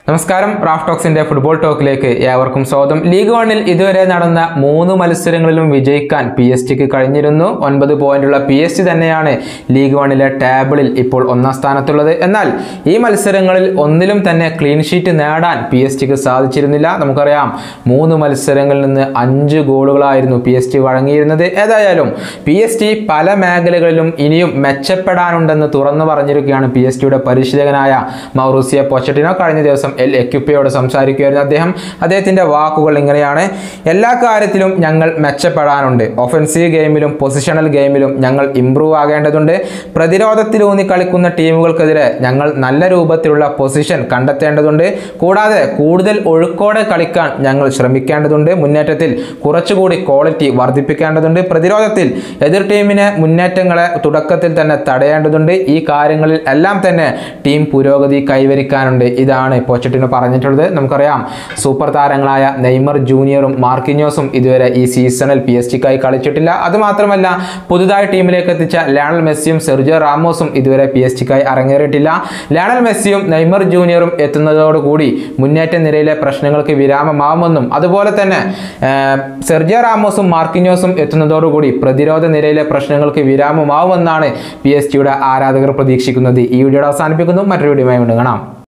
നമസ്കാരം Raf ടോക്സിന്റെ football ടോക്കിലേക്ക് ഏവർക്കും സ്വാഗതം ലീഗ് വണ്ണിൽ ഇതുവരെ നടന്ന മൂന്ന് മത്സരങ്ങളിലും വിജയിക്കാൻ പി എസ് ടിക്ക് കഴിഞ്ഞിരുന്നു ഒൻപത് പോയിന്റുള്ള പി എസ് ടി തന്നെയാണ് ലീഗ് വണ്ണിലെ ടേബിളിൽ ഇപ്പോൾ ഒന്നാം സ്ഥാനത്തുള്ളത് എന്നാൽ ഈ മത്സരങ്ങളിൽ ഒന്നിലും തന്നെ ക്ലീൻ ഷീറ്റ് നേടാൻ പി എസ് ടിക്ക് സാധിച്ചിരുന്നില്ല നമുക്കറിയാം മൂന്ന് മത്സരങ്ങളിൽ നിന്ന് അഞ്ച് ഗോളുകളായിരുന്നു പി എസ് ടി വഴങ്ങിയിരുന്നത് ഏതായാലും പി എസ് ടി പല മേഖലകളിലും ഇനിയും മെച്ചപ്പെടാനുണ്ടെന്ന് തുറന്നു പറഞ്ഞിരിക്കുകയാണ് പി എസ് ടിയുടെ പരിശീലകനായ മൗറൂസിയ പൊച്ചറ്റിനോ കഴിഞ്ഞ ദിവസം എൽ എക്യുപ്പയോട് സംസാരിക്കുകയായിരുന്നു അദ്ദേഹം അദ്ദേഹത്തിന്റെ വാക്കുകൾ ഇങ്ങനെയാണ് എല്ലാ കാര്യത്തിലും ഞങ്ങൾ മെച്ചപ്പെടാനുണ്ട് ഒഫൻസീവ് ഗെയിമിലും പൊസിഷണൽ ഗെയിമിലും ഞങ്ങൾ ഇംപ്രൂവ് ആകേണ്ടതുണ്ട് പ്രതിരോധത്തിലൂന്നി കളിക്കുന്ന ടീമുകൾക്കെതിരെ ഞങ്ങൾ നല്ല രൂപത്തിലുള്ള പൊസിഷൻ കണ്ടെത്തേണ്ടതുണ്ട് കൂടാതെ കൂടുതൽ ഒഴുക്കോടെ കളിക്കാൻ ഞങ്ങൾ ശ്രമിക്കേണ്ടതുണ്ട് മുന്നേറ്റത്തിൽ കുറച്ചുകൂടി ക്വാളിറ്റി വർദ്ധിപ്പിക്കേണ്ടതുണ്ട് പ്രതിരോധത്തിൽ എതിർ ടീമിനെ മുന്നേറ്റങ്ങളെ തുടക്കത്തിൽ തന്നെ തടയേണ്ടതുണ്ട് ഈ കാര്യങ്ങളിൽ എല്ലാം തന്നെ ടീം പുരോഗതി കൈവരിക്കാനുണ്ട് ഇതാണ് പോച്ചറ്റിന് പറഞ്ഞിട്ടുള്ളത് നമുക്കറിയാം സൂപ്പർ താരങ്ങളായ നെയ്മർ ജൂനിയറും മാർക്കിഞ്ഞോസും ഇതുവരെ ഈ സീസണിൽ പി എസ് ടിക്കായി കളിച്ചിട്ടില്ല അതുമാത്രമല്ല പുതുതായി ടീമിലേക്ക് എത്തിച്ച ലാണൽ മെസ്സിയും സെർജിയോ റാമോസും ഇതുവരെ പി എസ് ടിക്കായി അരങ്ങേറിയിട്ടില്ല ലാണൽ മെസ്സിയും നെയ്മർ ജൂനിയറും എത്തുന്നതോടുകൂടി മുന്നേറ്റ നിരയിലെ പ്രശ്നങ്ങൾക്ക് വിരാമമാവുമെന്നും അതുപോലെ തന്നെ ഏർ, സെർജിയോ റാമോസും മാർക്കിഞ്ഞോസും എത്തുന്നതോടുകൂടി പ്രതിരോധ നിരയിലെ പ്രശ്നങ്ങൾക്ക് വിരാമമാവുമെന്നാണ് പി എസ് ടിയുടെ ആരാധകർ പ്രതീക്ഷിക്കുന്നത് ഈ വീഡിയോ അവസാനിപ്പിക്കുന്നു മറ്റൊരു വീഡിയോയുമായി വീണ്ടും കാണാം